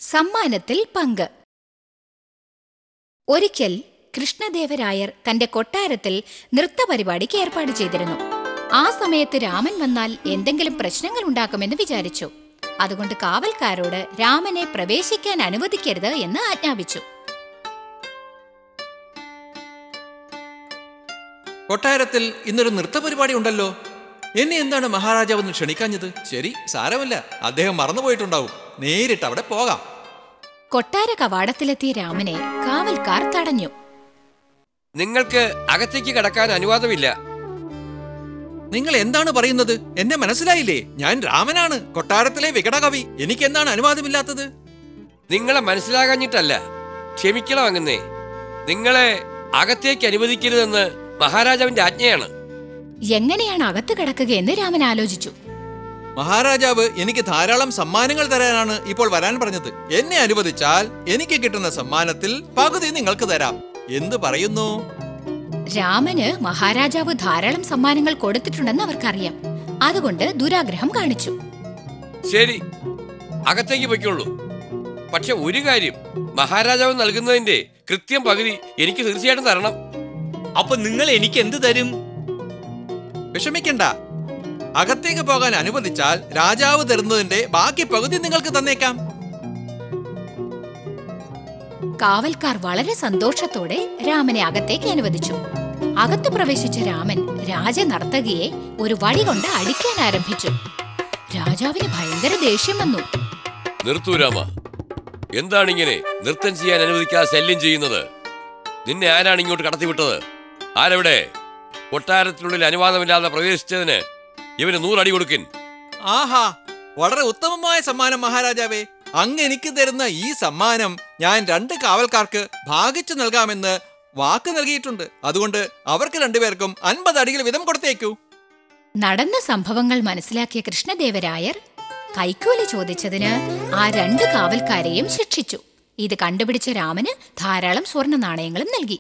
സമ്മാനത്തിൽ പങ്ക് ഒരിക്കൽ കൃഷ്ണദേവരായർ തന്റെ കൊട്ടാരത്തിൽ നൃത്തപരിപാടിക്ക് ഏർപ്പാട് ചെയ്തിരുന്നു ആ സമയത്ത് രാമൻ വന്നാൽ എന്തെങ്കിലും പ്രശ്നങ്ങൾ ഉണ്ടാക്കുമെന്ന് വിചാരിച്ചു അതുകൊണ്ട് കാവൽക്കാരോട് രാമനെ പ്രവേശിക്കാൻ അനുവദിക്കരുത് എന്ന് ആജ്ഞാപിച്ചു കൊട്ടാരത്തിൽ ഇന്നൊരു നൃത്തപരിപാടി ഉണ്ടല്ലോ എന്നെ എന്താണ് മഹാരാജാവ് ഒന്ന് ക്ഷണിക്കാഞ്ഞത് ശരി സാരമില്ല അദ്ദേഹം മറന്നുപോയിട്ടുണ്ടാവും നേരിട്ട് അവിടെ പോകാം കൊട്ടാര കവാടത്തിലെത്തിയ രാമനെ കാവൽക്കാർ തടഞ്ഞു നിങ്ങൾക്ക് അകത്തേക്ക് കടക്കാൻ അനുവാദമില്ല നിങ്ങൾ എന്താണ് പറയുന്നത് എന്നെ മനസ്സിലായില്ലേ ഞാൻ രാമനാണ് കൊട്ടാരത്തിലെ വികടകവി എനിക്ക് എന്താണ് അനുവാദമില്ലാത്തത് നിങ്ങളെ മനസ്സിലാകാഞ്ഞിട്ടല്ല ക്ഷമിക്കണം അങ്ങന്നേ നിങ്ങളെ അകത്തേക്ക് അനുവദിക്കരുതെന്ന് മഹാരാജാവിന്റെ ആജ്ഞയാണ് എങ്ങനെയാണ് അകത്ത് കിടക്കുകയെന്ന് രാമൻ ആലോചിച്ചു മഹാരാജാവ് എനിക്ക് ധാരാളം സമ്മാനങ്ങൾ തരാനാണ് ഇപ്പോൾ വരാൻ പറഞ്ഞത് എന്നെ അനുവദിച്ചാൽ എനിക്ക് കിട്ടുന്ന സമ്മാനത്തിൽ പകുതി നിങ്ങൾക്ക് തരാം എന്ത് പറയുന്നു രാമന് മഹാരാജാവ് ധാരാളം സമ്മാനങ്ങൾ കൊടുത്തിട്ടുണ്ടെന്ന് അവർക്കറിയാം അതുകൊണ്ട് ദുരാഗ്രഹം കാണിച്ചു ശരി അകത്തേക്ക് പൊയ്ക്കോളൂ പക്ഷെ ഒരു കാര്യം മഹാരാജാവ് നൽകുന്നതിന്റെ കൃത്യം പകുതി എനിക്ക് തീർച്ചയായിട്ടും തരണം അപ്പൊ നിങ്ങൾ എനിക്ക് എന്ത് തരും വിഷമിക്കണ്ട അകത്തേക്ക് പോകാൻ അനുവദിച്ചാൽ രാജാവ് തരുന്നതിന്റെ ബാക്കി പകുതി നിങ്ങൾക്ക് തന്നേക്കാം കാവൽക്കാർ വളരെ സന്തോഷത്തോടെ രാമനെ അകത്തേക്ക് അനുവദിച്ചു അകത്ത് പ്രവേശിച്ച രാമൻ രാജനർത്തകിയെ ഒരു വടി കൊണ്ട് അടിക്കാൻ ആരംഭിച്ചു രാജാവിന് ഭയങ്കര ദേഷ്യം വന്നു നിർത്തൂ രാമ എന്താണിങ്ങനെ നൃത്തം ചെയ്യാൻ അനുവദിക്കാതെ ശല്യം ചെയ്യുന്നത് നിന്നെ ആരാണ് ഇങ്ങോട്ട് കടത്തിവിട്ടത് ആരെവിടെ കൊട്ടാരത്തിനുള്ളിൽ അനുവാദമില്ലാതെ പ്രവേശിച്ചതിന് ഇവന് നൂറടി കൊടുക്കിൻ ആഹാ വളരെ ഉത്തമമായ സമ്മാനം മഹാരാജാവേ അങ്ങ് എനിക്ക് തരുന്ന ഈ സമ്മാനം ഞാൻ രണ്ട് കാവൽക്കാർക്ക് ഭാഗിച്ചു നൽകാമെന്ന് വാക്ക് നൽകിയിട്ടുണ്ട് അതുകൊണ്ട് അവർക്ക് രണ്ടുപേർക്കും അൻപത് അടികൾ വീതം കൊടുത്തേക്കൂ നടന്ന സംഭവങ്ങൾ മനസ്സിലാക്കിയ കൃഷ്ണദേവരായർ കൈക്കൂലി ചോദിച്ചതിന് ആ രണ്ട് കാവൽക്കാരെയും ശിക്ഷിച്ചു ഇത് കണ്ടുപിടിച്ച രാമന് ധാരാളം സ്വർണ്ണ നാണയങ്ങളും നൽകി